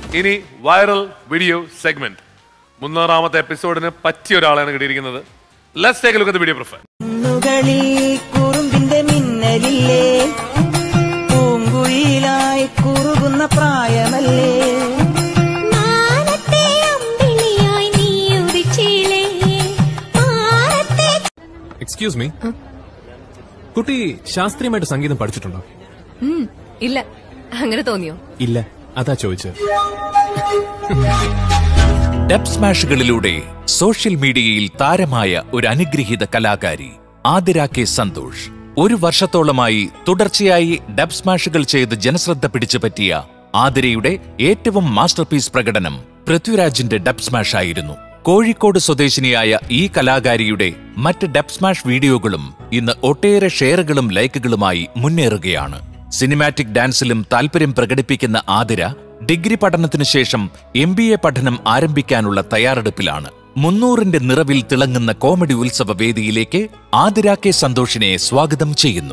ഇനി viral video segment മുന്നൂറാമത്തെ എപ്പിസോഡിന് പറ്റിയ ഒരാളാണ് കിട്ടിയിരിക്കുന്നത് let's take look at video profile കണ്ണുകളിൽ കുറുമ്പിന്റെ മിന്നലില്ലേ പൂങ്കുയിലായി കുറുകുന്ന പ്രായമല്ലേ മാനത്തെ അമ്പിളിയായി നീ ഉദിച്ചിലേ മാനത്തെ എക്സ്ക്യൂസ് മീ കുട്ടി ശാസ്ത്രീയമായിട്ട് സംഗീതം പഠിച്ചിട്ടുണ്ടോ ഉം, ഇല്ല അങ്ങനെ തോന്നിയോ ഇല്ല അതാ ചോദിച്ചത് ഡബ് സ്മാഷുകളിലൂടെ സോഷ്യൽ മീഡിയയിൽ താരമായ ഒരു അനുഗ്രഹീത കലാകാരി ആതിര കെ സന്തോഷ് ഒരു വർഷത്തോളമായി തുടർച്ചയായി ഡബ് സ്മാഷുകൾ ചെയ്ത് ജനശ്രദ്ധ പിടിച്ചു പറ്റിയ ആതിരയുടെ ഏറ്റവും മാസ്റ്റർപീസ് പ്രകടനം പൃഥ്വിരാജിന്റെ ഡബ് സ്മാഷ് ആയിരുന്നു കോഴിക്കോട് സ്വദേശിനിയായ ഈ കലാകാരിയുടെ മറ്റ് ഡബ് സ്മാഷ് വീഡിയോകളും ഇന്ന് ഒട്ടേറെ ഷെയറുകളും ലൈക്കുകളുമായി മുന്നേറുകയാണ് സിനിമാറ്റിക് ഡാൻസിലും താൽപര്യം പ്രകടിപ്പിക്കുന്ന ആതിര ഡിഗ്രി പഠനത്തിനു ശേഷം എം ബി എ പഠനം ആരംഭിക്കാനുള്ള തയ്യാറെടുപ്പിലാണ് മുന്നൂറിന്റെ നിറവിൽ തിളങ്ങുന്ന കോമഡി ഉത്സവ വേദിയിലേക്ക് ആതിര കെ സന്തോഷിനെ സ്വാഗതം ചെയ്യുന്നു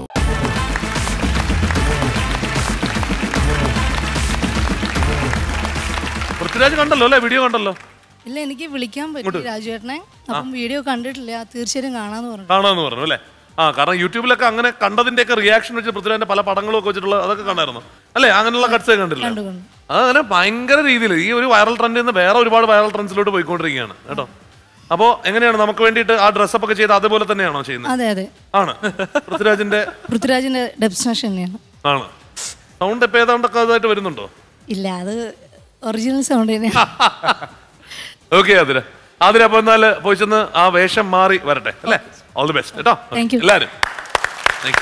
പൃഥ്വിരാജ് കണ്ടല്ലോ അല്ലേ വീഡിയോ കണ്ടല്ലോ ഇല്ല എനിക്ക് വിളിക്കാൻ പറ്റി രാജുവേട്ടനെ അപ്പം വീഡിയോ കണ്ടിട്ടില്ല തീർച്ചയായും കാണാന്ന് പറഞ്ഞു കാണാന്ന് പറഞ്ഞു അല്ലേ ആ കാരണം യൂട്യൂബിലൊക്കെ അങ്ങനെ കണ്ടതിന്റെ ഒക്കെ റിയാക്ഷൻ വെച്ച് പൃഥ്വിരാജിന്റെ പല പടങ്ങളും ഒക്കെ വെച്ചിട്ടുള്ള അതൊക്കെ കണ്ടായിരുന്നു അല്ലേ അങ്ങനെയുള്ള കട്ട്സ് കണ്ടില്ല കണ്ടു കണ്ടു അത് അങ്ങനെ ഭയങ്കര രീതിയിൽ ഈ ഒരു വൈറൽ ട്രെൻഡിൽ നിന്ന് വേറെ ഒരുപാട് വൈറൽ ട്രെൻഡ്സിലോട്ട് പോയിക്കൊണ്ടിരിക്കുകയാണ് കേട്ടോ അപ്പോ എങ്ങനെയാണ് നമുക്ക് വേണ്ടിയിട്ട് ആ ഡ്രസ്സപ്പ് ഒക്കെ ചെയ്ത് അതുപോലെ തന്നെയാണോ ചെയ്യുന്നത് അതെ അതെ ആണ് പൃഥ്വിരാജിന്റെ പൃഥ്വിരാജിന്റെ ഡെബ്സ്മാഷ് തന്നെയാണ് ആണ് സൗണ്ട് ഇപ്പൊ ഏതാണ്ടൊക്കെ അതായിട്ട് വരുന്നുണ്ടോ ഇല്ല അത് ഒറിജിനൽ സൗണ്ട് തന്നെയാണ് ഓക്കെ അതിന് അതിന് അപ്പൊ എന്നാല് പോയി ചെന്ന് ആ വേഷം മാറി വരട്ടെ അല്ലേ ഓൾ ദി ബെസ്റ്റ് കേട്ടോ Thank you. എല്ലാരും Thank you.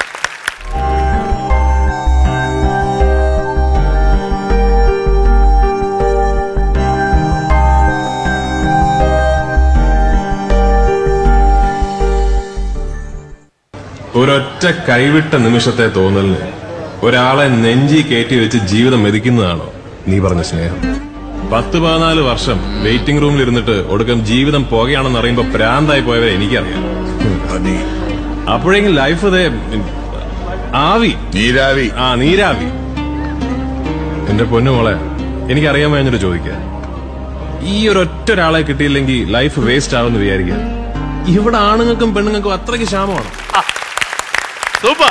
ഒരൊറ്റ കൈവിട്ട നിമിഷത്തെ തോന്നലിന് ഒരാളെ നെഞ്ചി കയറ്റി വെച്ച് ജീവിതം മെതിക്കുന്നതാണോ നീ പറഞ്ഞ സ്നേഹം പത്ത് പതിനാല് വർഷം വെയിറ്റിംഗ് റൂമിൽ ഇരുന്നിട്ട് ഒടുക്കം ജീവിതം പോകുകയാണെന്ന് അറിയുമ്പോ പ്രാന്തായി പോയവരെ എനിക്കറിയാം അപ്പോഴെങ്കിലും ലൈഫ് ഇതേ ആവി നീരാവി ആ നീരാവി എന്റെ പൊന്നു മോളെ എനിക്കറിയാൻ കഴിഞ്ഞിട്ട് ചോദിക്കുക ഈ ഒരൊറ്റ ഒരാളെ കിട്ടിയില്ലെങ്കിൽ ലൈഫ് വേസ്റ്റ് ആവുമെന്ന് വിചാരിക്കുക ഇവിടെ ആണുങ്ങൾക്കും പെണ്ണുങ്ങൾക്കും അത്രയ്ക്ക് ക്ഷാമമാണ് സൂപ്പർ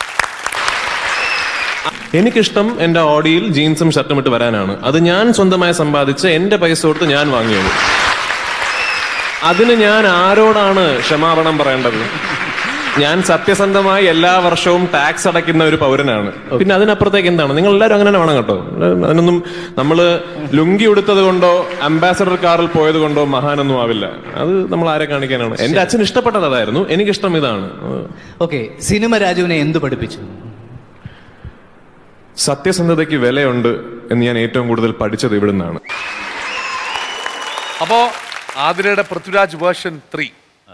എനിക്കിഷ്ടം എന്റെ ഓഡിയിൽ ജീൻസും ഷർട്ടും ഇട്ട് വരാനാണ് അത് ഞാൻ സ്വന്തമായി സമ്പാദിച്ച് എന്റെ പൈസ കൊടുത്ത് ഞാൻ വാങ്ങിയത് അതിന് ഞാൻ ആരോടാണ് ക്ഷമാപണം പറയേണ്ടത് ഞാൻ സത്യസന്ധമായി എല്ലാ വർഷവും ടാക്സ് അടയ്ക്കുന്ന ഒരു പൗരനാണ് പിന്നെ അതിനപ്പുറത്തേക്ക് എന്താണ് നിങ്ങൾ എല്ലാവരും അങ്ങനെ തന്നെ വേണം കേട്ടോ അതിനൊന്നും നമ്മള് ലുങ്കി ഉടുത്തത് കൊണ്ടോ അംബാസഡർ കാറിൽ പോയത് കൊണ്ടോ മഹാനൊന്നും ആവില്ല അത് നമ്മൾ ആരെ കാണിക്കാനാണ് എന്റെ അച്ഛൻ ഇഷ്ടപ്പെട്ടത് അതായിരുന്നു എനിക്കിഷ്ടം ഇതാണ് ഓക്കെ സിനിമ രാജുവിനെ എന്ത് പഠിപ്പിച്ചു സത്യസന്ധതയ്ക്ക് വിലയുണ്ട് എന്ന് ഞാൻ ഏറ്റവും കൂടുതൽ പഠിച്ചത് ഇവിടുന്നാണ് അപ്പോ ആതിരയുടെ Prithviraj version three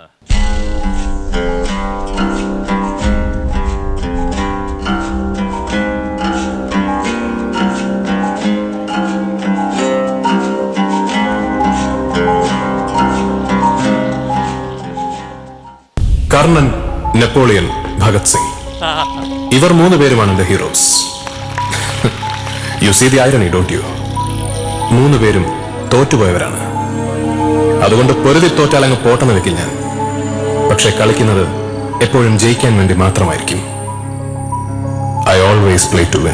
Karnan Napoleon Bhagat Singh ഇവർ മൂന്ന് പേരുമാണ് എന്റെ heroes you see the irony don't you മൂന്ന് പേരും തോറ്റുപോയവരാണ് അതുകൊണ്ട് പൊരുതി തോറ്റാൽ അങ്ങ് പോട്ടെന്ന് വെക്കിൽ ഞാൻ പക്ഷെ കളിക്കുന്നത് എപ്പോഴും ജയിക്കാൻ വേണ്ടി മാത്രമായിരിക്കും I always play to win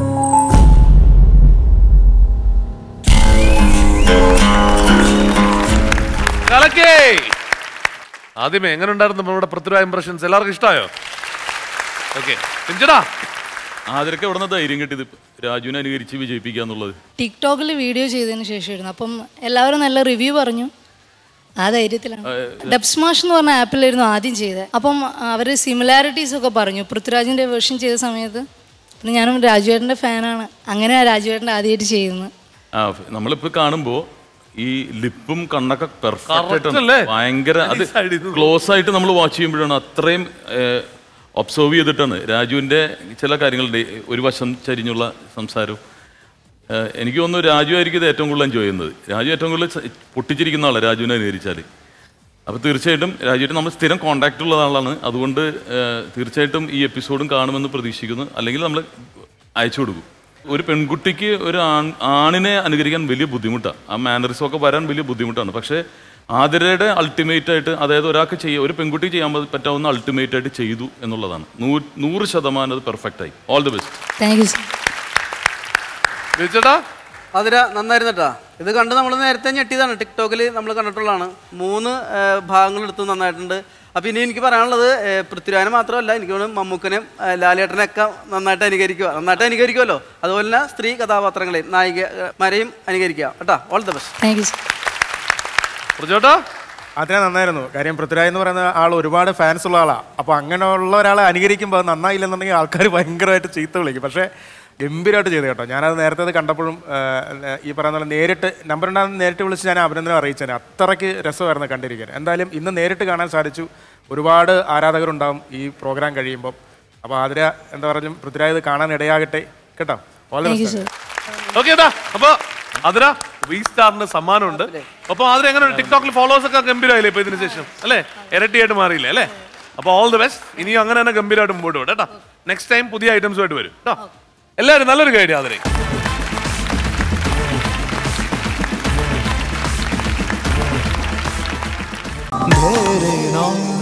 കലക്കേ ആദ്യമേ എങ്ങനെ ഉണ്ടായിരുന്നു നമ്മുടെ പൃഥ്വിരാജ് ഇംപ്രഷൻസ് എല്ലാവർക്കും ഇഷ്ടമായോ ഓക്കെ പിഞ്ചടാ ആതിരക്ക് എവിടെ നിന്ന് ധൈര്യം കിട്ടിയത് രാജുവിനെ അനുകരിച്ച് വിജയിപ്പിക്കുക എന്നുള്ളത് ടിക്ടോക്കിൽ വീഡിയോ ചെയ്തതിന് ശേഷമായിരുന്നു അപ്പം എല്ലാവരും നല്ല റിവ്യൂ പറഞ്ഞു ആ ധൈര്യത്തിലാണ് ഡബ്സ്മാഷ് എന്ന് പറഞ്ഞ ആപ്പിലായിരുന്നു ആദ്യം ചെയ്തത് അപ്പം അവർ സിമിലാരിറ്റീസ് ഒക്കെ പറഞ്ഞു പൃഥ്വിരാജിൻ്റെ വേർഷൻ ചെയ്ത സമയത്ത് പിന്നെ ഞാനും രാജുവേട്ടൻ്റെ ഫാനാണ് അങ്ങനെയാണ് രാജുവേട്ടൻ്റെ ആദ്യമായിട്ട് ചെയ്യുന്നത് ആ നമ്മളിപ്പോ കാണുമ്പോ ഈ ലിപ്പും കണ്ണൊക്കെ പെർഫെക്റ്റ് Correct ആയിട്ടാണ് അല്ലേ? ഭയങ്കര അത് ഈ side ന്ന് ക്ലോസ് ആയിട്ട് നമ്മൾ വാച്ച് ചെയ്യുമ്പോഴാണ് അത്രയും ഒബ്സർവ് ചെയ്തിട്ടാണ് രാജുവിന്റെ ചില കാര്യങ്ങളുണ്ട് ഒരു വശം ചരിഞ്ഞുള്ള സംസാരവും ഏഹ് എനിക്ക് തോന്നുന്നു രാജു ആയിരിക്കും ഇത് ഏറ്റവും കൂടുതൽ എൻജോയ് ചെയ്യുന്നത് രാജു ഏറ്റവും കൂടുതൽ ച- പൊട്ടിച്ചിരിക്കുന്ന ആളാണ് രാജുവിനെ അനുകരിച്ചാൽ അപ്പോൾ തീർച്ചയായിട്ടും രാജുവായിട്ട് നമ്മൾ സ്ഥിരം കോണ്ടാക്റ്റ് ഉള്ള ആളാണ് അതുകൊണ്ട് ഏഹ് തീർച്ചയായിട്ടും ഈ എപ്പിസോഡും കാണുമെന്ന് പ്രതീക്ഷിക്കുന്നു അല്ലെങ്കിൽ നമ്മൾ അയച്ചു കൊടുക്കും ഒരു പെൺകുട്ടിക്ക് ഒരു ആൺ ആണിനെ അനുകരിക്കാൻ വലിയ ബുദ്ധിമുട്ടാണ് ആ മാനറിസം ഒക്കെ വരാൻ വലിയ ബുദ്ധിമുട്ടാണ് പക്ഷേ ആതിരയുടെ അൾട്ടിമേറ്റ് ആയിട്ട് അതായത് ഒരാൾക്ക് ചെയ്യുക ഒരു പെൺകുട്ടി ചെയ്യാൻ പറ്റാവുന്ന അൾട്ടിമേറ്റ് ആയിട്ട് ചെയ്തു എന്നുള്ളതാണ് നൂ- നൂറ് ശതമാനം അത് പെർഫെക്റ്റ് ആയി all the best thank you sir ബിജുചേട്ടാ അതിര നന്നായിരുന്നു കേട്ടാ ഇത് കണ്ട് നമ്മൾ നേരത്തെ ഞെട്ടിയതാണ് ടിക്ടോക്കിൽ നമ്മൾ കണ്ടിട്ടുള്ളതാണ് മൂന്ന് ഭാഗങ്ങൾ എടുത്തു നന്നായിട്ടുണ്ട് അപ്പം ഇനി എനിക്ക് പറയാനുള്ളത് ഏഹ്, പൃഥ്വിരാജിനെ മാത്രമല്ല എനിക്ക് തോന്നുന്നു മമ്മൂക്കനെയും ഏഹ്, ലാലേട്ടനെയൊക്കെ നന്നായിട്ട് അനുകരിക്കുക നന്നായിട്ട് അനുകരിക്കുമല്ലോ അതുപോലെ തന്നെ സ്ത്രീ കഥാപാത്രങ്ങളെയും നായികമാരെയും അനുകരിക്കുക കേട്ടോ all the best thank you sir പ്രജോട്ടാ അതിനെ നന്നായിരുന്നു കാര്യം പൃഥ്വിരാജ് എന്ന് പറയുന്ന ആൾ ഒരുപാട് ഫാൻസ് ഉള്ള ആളാണ് അപ്പോൾ അങ്ങനെയുള്ള ഒരാളെ അനുകരിക്കുമ്പോൾ അത് നന്നായില്ലെന്നുണ്ടെങ്കിൽ ആൾക്കാർ ഭയങ്കരമായിട്ട് ചീത്ത വിളിക്കും പക്ഷേ ഗംഭീരമായിട്ട് ചെയ്തു കേട്ടോ ഞാനത് നേരത്തെ അത് കണ്ടപ്പോഴും ആ, ഈ പറയുന്ന പോലെ നേരിട്ട് നമ്പർ ഉണ്ടാകുന്ന നേരിട്ട് വിളിച്ച് ഞാൻ അഭിനന്ദനം അറിയിച്ചേനെ അത്രയ്ക്ക് രസമായിരുന്നു കണ്ടിരിക്കാൻ എന്തായാലും ഇന്ന് നേരിട്ട് കാണാൻ സാധിച്ചു ഒരുപാട് ആരാധകരുണ്ടാവും ഈ പ്രോഗ്രാം കഴിയുമ്പോൾ അപ്പോൾ അതിര എന്താ പറഞ്ഞു പൃഥ്വിരാജ് ഇത് കാണാൻ ഇടയാകട്ടെ കേട്ടോ all the thank you best sir okay ഏട്ടാ അപ്പൊ അതിര വി സ്റ്റാറിന് സമ്മാനമുണ്ട് അപ്പൊ അതിന് എങ്ങനെ ടിക്ടോക്കിൽ ഫോളോവേഴ്സ് ഒക്കെ ഗംഭീരമായില്ലേ ഇപ്പൊ ഇതിന് ശേഷം അല്ലേ ഇരട്ടിയായിട്ട് മാറിയില്ലേ അല്ലേ അപ്പൊ ഓൾ ദി ബെസ്റ്റ് ഇനിയും അങ്ങനെ തന്നെ ഗംഭീരമായിട്ട് മുമ്പോട്ട് പോട്ടെ കേട്ടോ നെക്സ്റ്റ് ടൈം പുതിയ ഐറ്റംസ് ആയിട്ട് വരും കേട്ടോ എല്ലാവരും നല്ലൊരു കൈഡി അതിരെ ढेरे नाम